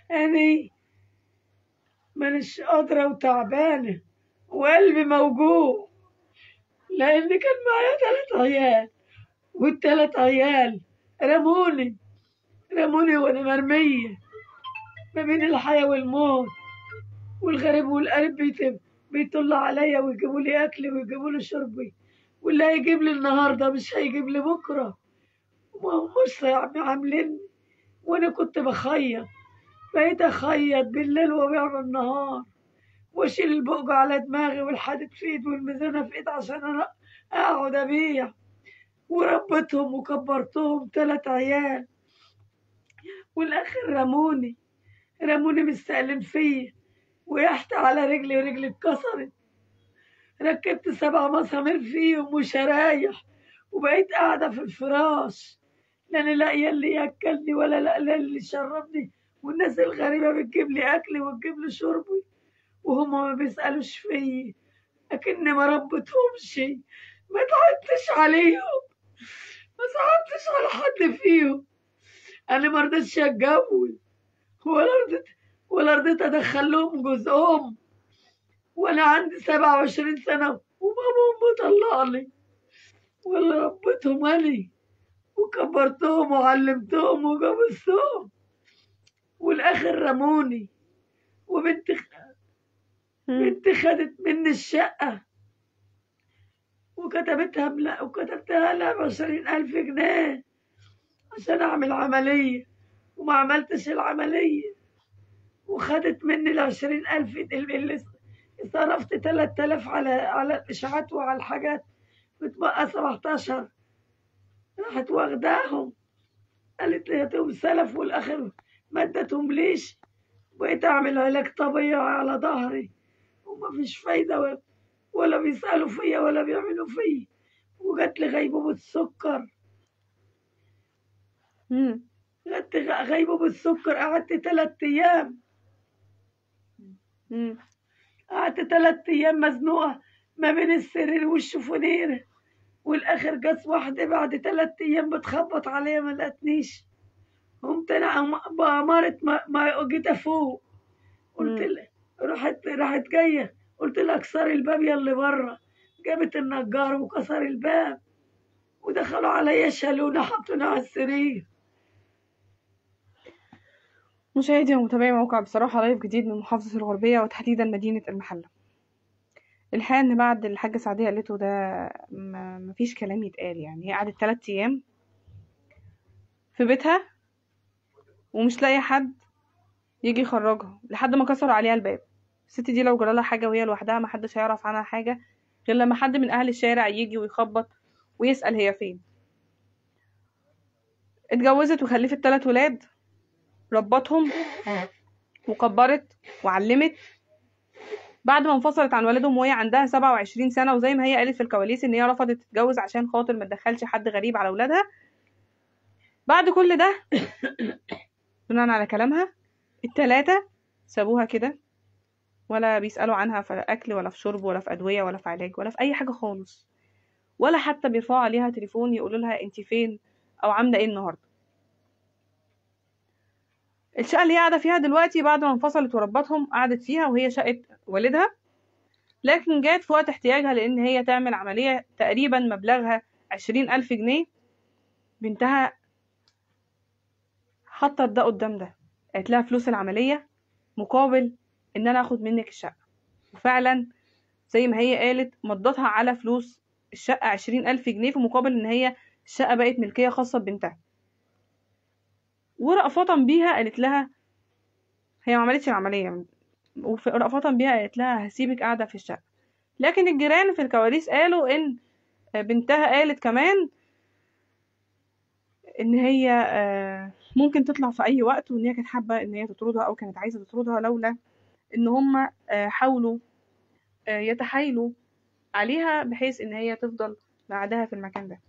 أنا مانيش قادرة وتعبانة وقلبي موجوع لأن كان معايا تلات عيال والتلات عيال رموني رموني وأنا مرمية ما بين الحياة والموت والغريب والقريب بيت- بيطلع عليا ويجيبوا لي أكلي ويجيبوا لي شربي واللي هيجيب لي النهاردة مش هيجيب لي بكرة وما همش عاملين وأنا كنت بخيط بقيت أخيط بالليل وأبيع بالنهار وأشيل البقجة على دماغي والحديد في إيد والميزانة في إيد عشان أنا أقعد أبيع وربيتهم وكبرتهم تلات عيال والآخر رموني رموني مستقلين فيا وقعت على رجلي ورجلي اتكسرت ركبت سبع مسامير فيهم وشرايح وبقيت قاعدة في الفراش لا أنا لاقية اللي ياكلني ولا لاقية اللي يشربني والناس الغريبة بتجيب لي أكلي وتجيب لي شربي وهم ما بيسألوش فيا لكني ما ربيتهمش ما تعبتش عليهم ما صعبتش على حد فيهم أنا ما رضيتش أتجوز ولا رضيت ولا رضيت أدخل لهم جوزهم وأنا عندي سبعة وعشرين سنة وباباهم مطلعني ولا ربيتهم أنا وكبرتهم وعلمتهم وجوزتهم والآخر رموني وبنت بنتي خدت مني الشقة وكتبتها بلا وكتبتها لها بعشرين ألف جنيه عشان أعمل عملية وما عملتش العملية وخدت مني العشرين ألف اللي صرفت تلات آلاف على على الإشاعات وعلى الحاجات بتبقى سبعتاشر راحت واخداهم قالت لي هاتهم سلف والآخر ما ادتهم ليش بقيت أعمل علاج طبيعي على ظهري ومفيش فايدة ولا, ولا بيسألوا فيا ولا بيعملوا فيا وجات لي غيبوبة السكر مم. جات لي غيبوبة السكر قعدت تلات أيام مم. قعدت تلات أيام مزنوقة ما بين السرير والشفونيرة والآخر جت واحدة بعد تلات أيام بتخبط عليا ما لقتنيش قمت أنا أم- بأمارة ما, ما جيت أفوق قلت مم. لها راحت راحت جاية قلت لها اكسري الباب يلي بره جابت النجار وكسر الباب ودخلوا عليا شالونا حطونا على السرير مشاهدي ومتابعي موقع بصراحة لايف جديد من محافظة الغربية وتحديدا مدينة المحلة الحقيقة ان بعد اللي الحاجة سعدية قالته ده ما- مفيش كلام يتقال يعني هي قعدت تلات ايام في بيتها ومش لاقية حد يجي يخرجها لحد ما كسروا عليها الباب الست دي لو جرالها حاجة وهي لوحدها محدش هيعرف عنها حاجة غير لما حد من أهل الشارع يجي ويخبط ويسأل هي فين اتجوزت وخلفت تلات ولاد ربتهم وكبرت وعلمت بعد ما انفصلت عن والدهم وهي عندها 27 سنة وزي ما هي قالت في الكواليس ان هي رفضت تتجوز عشان خاطر ما تدخلش حد غريب على ولادها بعد كل ده بناء على كلامها التلاتة سابوها كده ولا بيسألوا عنها في أكل ولا في شرب ولا في أدوية ولا في علاج ولا في أي حاجة خالص ولا حتى بيرفعوا عليها تليفون يقولوا لها انت فين أو عاملة ايه النهاردة الشقة اللي هي قاعدة فيها دلوقتي بعد ما انفصلت وربتهم قعدت فيها وهي شقة والدها لكن جات في وقت احتياجها لأن هي تعمل عملية تقريبا مبلغها عشرين ألف جنيه بنتها حطت ده قدام ده قالت لها فلوس العملية مقابل إن أنا آخد منك الشقة وفعلا زي ما هي قالت مضتها على فلوس الشقة عشرين ألف جنيه في مقابل إن هي الشقة بقت ملكية خاصة ببنتها ورأفة بيها قالت لها هي ما عملتش العملية ورأفة بيها قالت لها هسيبك قاعدة في الشقة لكن الجيران في الكواليس قالوا إن بنتها قالت كمان إن هي آه، ممكن تطلع في أي وقت وإن هي كانت حابة إن هي تطردها أو كانت عايزة تطردها لولا إن هما آه، حاولوا آه، يتحايلوا عليها بحيث إن هي تفضل بعدها في المكان ده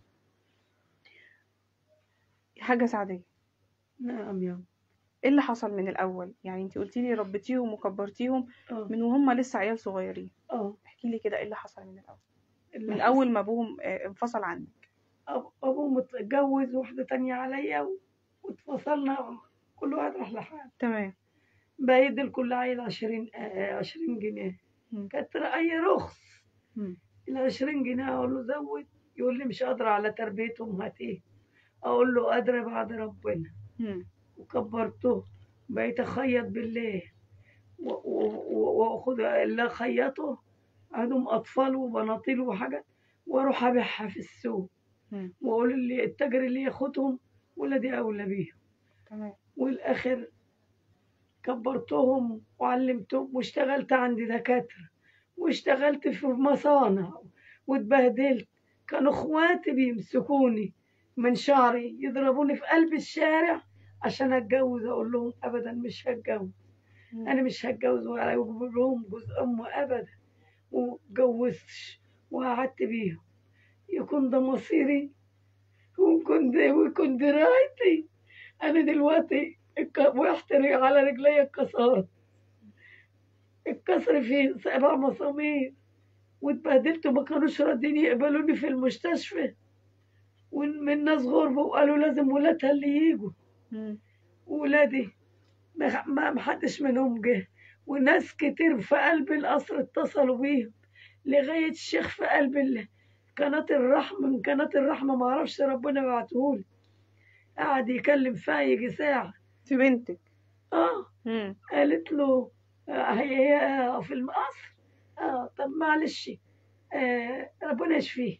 حاجة سعدية نعم يا ايه اللي حصل من الاول يعني انت قلتي لي ربيتيهم وكبرتيهم اه من وهم لسه عيال صغيرين اه احكي لي كده ايه اللي حصل من الاول اللي من حصل. اول ما ابوهم آه، انفصل عنك أب- أبوه متجوز واحدة تانية عليا و- واتفصلنا كل واحد راح لحاله تمام بايد لكل عيل عشرين آه، عشرين جنيه مم. كانت أي رخص مم. العشرين جنيه أقول له زود يقول لي مش قادرة على تربيتهم هاتيه أقول له قادرة بعد ربنا مم. وكبرته بقيت أخيط بالليل و- و- و- وأخد اللي أخيطه عندهم أطفال وبناطيل وحاجات وأروح أبيعها في السوق مم. وأقول اللي التاجر اللي ياخدهم ولادي أولى بيهم تمام والآخر كبرتهم وعلمتهم واشتغلت عند دكاترة واشتغلت في مصانع واتبهدلت كانوا اخواتي بيمسكوني من شعري يضربوني في قلب الشارع عشان اتجوز اقول لهم ابدا مش هتجوز مم. انا مش هتجوز ولا اجيب لهم جوز ام ابدا واتجوزتش وقعدت بيهم يكون ده مصيري ويكون ده ويكون درايتي انا دلوقتي الك- وقعت على رجلي الكسرات الكسر فيه سبع مسامير واتبهدلت وما كانوش راضيين يقبلوني في المستشفى ومن ناس غربة وقالوا لازم ولادها اللي يجوا مم. ولادي ما ما- محدش منهم جه وناس كتير في قلب القصر اتصلوا بيهم لغاية الشيخ في قلب ال- قناة الرحمة من قناة الرحمة معرفش ربنا بعتهولي قعد يكلم فيها يجي ساعة في بنتك اه مم. قالت له آه، هي هي في القصر اه طب معلش آه ربنا يشفيه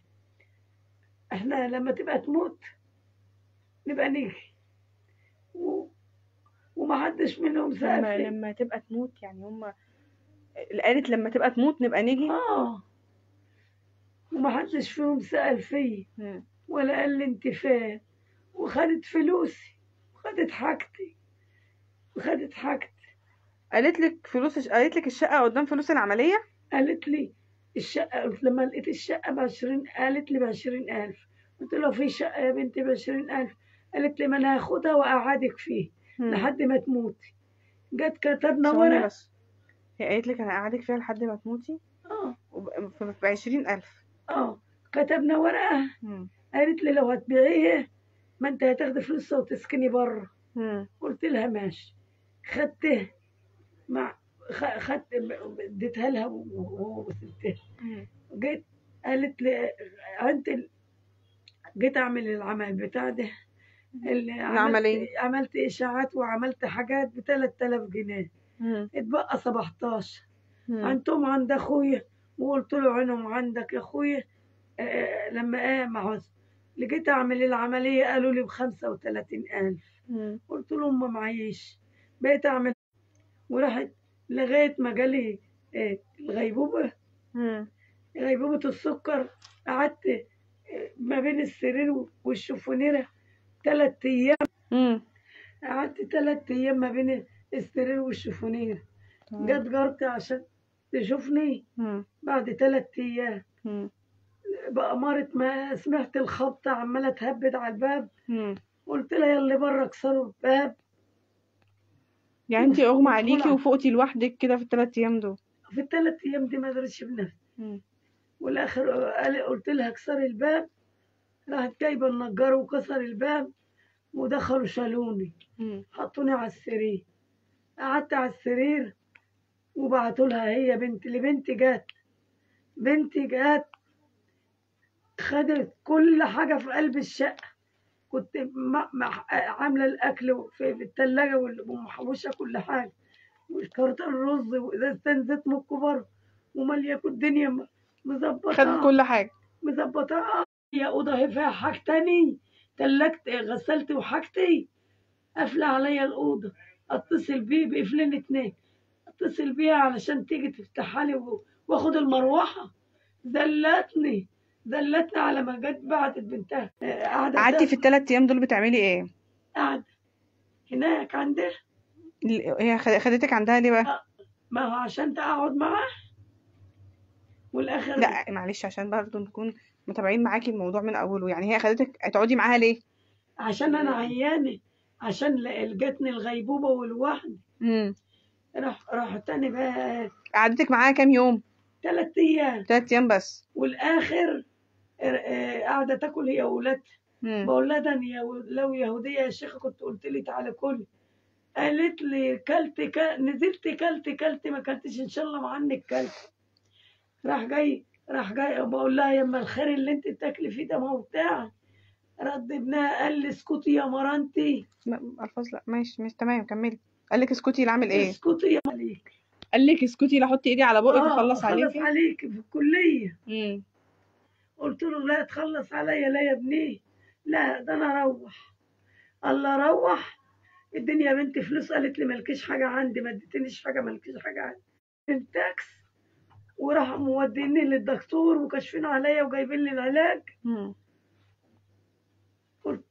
احنا لما تبقى تموت نبقى نيجي و... ومحدش منهم لما سأل فيه. لما تبقى تموت يعني هم قالت لما تبقى تموت نبقى نيجي اه ومحدش فيهم سأل فيه مم. ولا قال لي انت فين وخدت فلوسي وخدت حاجتي وخدت حاجتي قالت لك فلوس قالت لك الشقة قدام فلوس العملية قالت لي الشقة قلت لما لقيت الشقة بعشرين قالت لي بعشرين ألف قلت لها في شقة يا بنتي بعشرين ألف قالت لي ما أنا هاخدها وأقعدك فيه مم. لحد ما تموتي جت كتبنا ثواني ورق بس هي قالت لك انا قاعدك فيها لحد ما تموتي اه ب 20000 اه كتبنا ورقة مم. قالت لي لو هتبيعيه ما انت هتاخدي فلوسها وتسكني بره مم. قلت لها ماشي خدتها مع خ- خدت اديتها لها و- و- وسبتها مم. جيت قالت لي انت ال- جيت اعمل العمل بتاع ده اللي العملية. عملت, عملت اشاعات وعملت حاجات ب 3000 جنيه مم. اتبقى 17 مم. انتم عند اخويا وقلت له عينهم عندك يا اخويا آه لما قام عاوز لقيت اعمل العمليه قالوا لي ب 35000 مم. قلت لهم ما معيش بقيت اعمل وراحت لغايه ما جالي آه، الغيبوبه مم. غيبوبة السكر قعدت ما بين السرير والشوفونيرة تلات أيام مم. قعدت تلات أيام ما بين السرير والشوفونيرة تمام. جت جارتي عشان تشوفني مم. بعد تلات أيام مم. بأمارة ما سمعت الخبطة عمالة تهبد على الباب مم. قلت لها يلا بره اكسروا الباب يعني انتي اغمى عليكي مدخولة. وفوقتي لوحدك كده في الثلاث ايام دول في التلات أيام دي ما قدرتش بنفسي مم. والآخر قال- قلت لها اكسري الباب راحت جايبة النجار وكسر الباب ودخلوا شالوني مم. حطوني على السرير قعدت على السرير وبعتوا لها هي بنت اللي بنتي جات بنتي جات خدت كل حاجة في قلب الشقة كنت م- م- عاملة الأكل في في التلاجة وال- ومحوشة كل حاجة وكرتون الرز وإزازتين زيت من الكبار ومالية الدنيا م- مظبطة خدت كل حاجة مظبطة آه، هي أوضة هي فيها حاجة تاني تلجت غسلت وحاجتي قافلة عليا الأوضة أتصل بيه بقفلين اتنين أتصل بيها علشان تيجي تفتحها لي و- وآخد المروحة زلتني زلتني على ما جت بعتت بنتها آه، قاعدة قعدتي في الثلاث ايام دول بتعملي ايه قاعدة هناك عندها ال- هي خد- خدتك عندها ليه بقى ما هو عشان تقعد معاه والآخر لا معلش عشان برضه نكون متابعين معاكي الموضوع من اوله يعني هي خدتك تقعدي معاها ليه عشان أنا عيانة عشان ل- جاتني الغيبوبة والوحدة امم راح راح تاني بقى قعدتك معاها كام يوم تلات أيام ثلاث ايام بس والآخر آه، قاعدة تاكل هي وولادها امم بقول لها ده أنا يا- لو يهودية يا شيخة كنت قلت لي تعالى كل قالت لي كلت ك... نزلت كلت كلت ما كلتش ان شاء الله مع عنك كلت راح جاي راح جاي بقول لها يما الخير اللي انت بتاكلي فيه ده ما هو بتاعك رد ابنها قال لي اسكتي يا مرانتي لا الفاظ لا ماشي مش تمام كملي قال لك اسكتي لا اعمل ايه اسكتي يا عليك قال لك اسكتي لا احط ايدي على بقك اه اخلص خلص عليكي عليك في الكليه امم قلت له لا تخلص عليا لا يا ابني لا ده انا اروح الله روح الدنيا يا بنتي فلوس قالت لي مالكيش حاجه عندي ما اديتنيش حاجه مالكيش حاجه عندي التاكس وراح موديني للدكتور وكاشفين عليا وجايبين لي العلاج امم قلت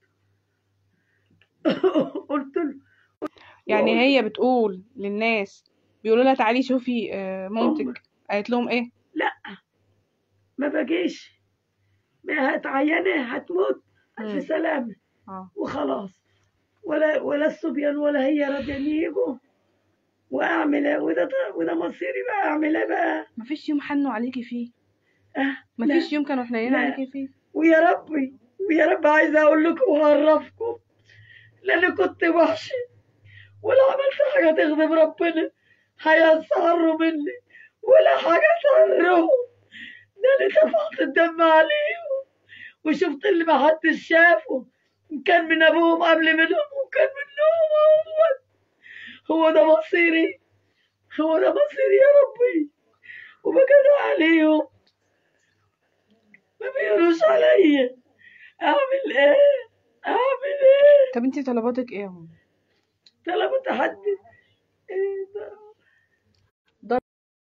قلت له يعني هي بتقول للناس بيقولوا لها تعالي شوفي آه، مامتك قالت لهم ايه لا ما باجيش ما هتعيني هتموت مم. الف سلامه اه وخلاص ولا ولا الصبيان ولا هي راضيين يجوا واعمل ايه وده وده مصيري بقى اعمل ايه بقى مفيش يوم حنوا عليكي فيه أه مفيش لا. يوم كانوا حنينين لا. عليكي فيه ويا ربي ويا رب عايزه اقول لكم وهعرفكم لان كنت وحشه ولا عملت حاجه تغضب ربنا هيسهروا مني ولا حاجه تهرهم ده انا دفعت الدم عليهم وشفت اللي محدش شافه إن كان من ابوهم قبل منهم وكان منهم هو هو ده مصيري هو ده مصيري يا ربي وبكده عليهم ما بيقولوش عليا اعمل ايه اعمل ايه طب انتي طلباتك ايه اهو طلبت حد ايه ده دار-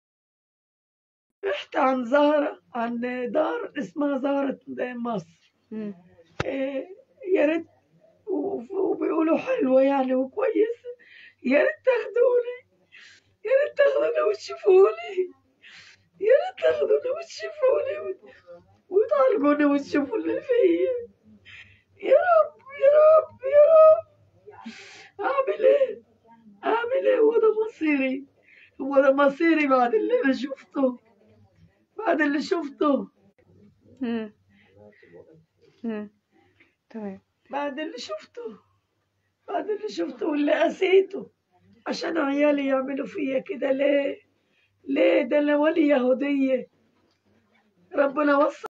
رحت عن زهرة عن دار اسمها زهرة مصر مم. إيه يا ريت و- وبيقولوا حلوة يعني وكويسة يا ريت تاخدوني يا ريت تاخدوني وتشوفوني يا ريت تاخدوني وتشوفوني وت- وتعالجوني وتشوفوا اللي فيا يا رب يا رب يا رب اعمل ايه اعمل ايه هو ده مصيري هو ده مصيري بعد اللي انا شفته بعد اللي شفته مم. مم. تمام بعد اللي شفته بعد اللي شفته واللي قسيته عشان عيالي يعملوا فيا كده ليه ليه ده انا ولي يهودية ربنا وصى